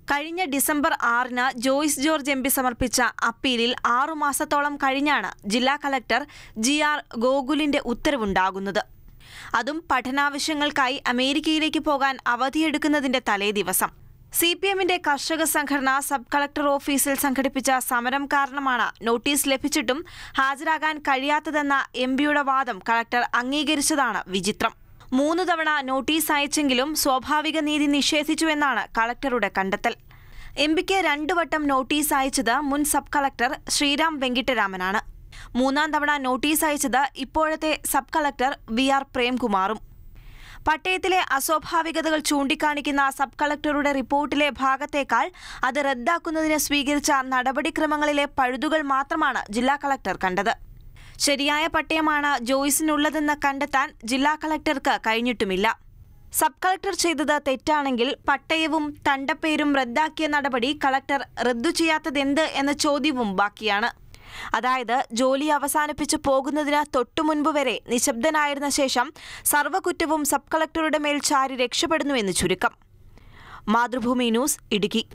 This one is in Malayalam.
കഴിഞ്ഞ ഡിസംബർ ആറിന് ജോയ്സ് ജോർജ് എം പി സമർപ്പിച്ച അപ്പീലിൽ ആറുമാസത്തോളം കഴിഞ്ഞാണ് ജില്ലാ കളക്ടർ ജി ആർ ഗോകുലിന്റെ ഉത്തരവുണ്ടാകുന്നത് അതും പഠനാവശ്യങ്ങൾക്കായി അമേരിക്കയിലേക്ക് പോകാൻ അവധിയെടുക്കുന്നതിന്റെ തലേ ദിവസം സി പി എമ്മിന്റെ കർഷക സംഘടന സബ് കളക്ടർ ഓഫീസിൽ സംഘടിപ്പിച്ച സമരം കാരണമാണ് നോട്ടീസ് ലഭിച്ചിട്ടും ഹാജരാകാൻ കഴിയാത്തതെന്ന എം പിയുടെ വാദം കളക്ടർ അംഗീകരിച്ചതാണ് വിചിത്രം മൂന്ന് തവണ നോട്ടീസ് അയച്ചെങ്കിലും സ്വാഭാവിക നീതി നിഷേധിച്ചുവെന്നാണ് കളക്ടറുടെ കണ്ടെത്തൽ എം പിക്ക് രണ്ടു വട്ടം നോട്ടീസ് അയച്ചത് മുൻ സബ് കളക്ടർ ശ്രീരാം വെങ്കിട്ടരാമനാണ് മൂന്നാം തവണ നോട്ടീസ് അയച്ചത് ഇപ്പോഴത്തെ സബ് കളക്ടർ വി ആർ പ്രേംകുമാറും പട്ടയത്തിലെ അസ്വാഭാവികതകൾ ചൂണ്ടിക്കാണിക്കുന്ന സബ് കളക്ടറുടെ റിപ്പോർട്ടിലെ ഭാഗത്തേക്കാൾ അത് റദ്ദാക്കുന്നതിന് സ്വീകരിച്ച നടപടിക്രമങ്ങളിലെ പഴുതുകൾ മാത്രമാണ് ജില്ലാ കളക്ടർ കണ്ടത് ശരിയായ പട്ടയമാണ് ജോയ്സിനുള്ളതെന്ന് കണ്ടെത്താൻ ജില്ലാ കളക്ടർക്ക് കഴിഞ്ഞിട്ടുമില്ല സബ് കളക്ടർ ചെയ്തത് തെറ്റാണെങ്കിൽ പട്ടയവും തണ്ടപ്പേരും റദ്ദാക്കിയ നടപടി കളക്ടർ റദ്ദു ചെയ്യാത്തതെന്ത് എന്ന ചോദ്യവും ബാക്കിയാണ് അതായത് ജോലി അവസാനിപ്പിച്ച് പോകുന്നതിന് തൊട്ടുമുൻപ് വരെ നിശബ്ദനായിരുന്ന ശേഷം സർവ്വകുറ്റവും സബ് കളക്ടറുടെ മേൽ ചാരി രക്ഷപ്പെടുന്നുവെന്ന് ചുരുക്കം മാതൃഭൂമി ന്യൂസ് ഇടുക്കി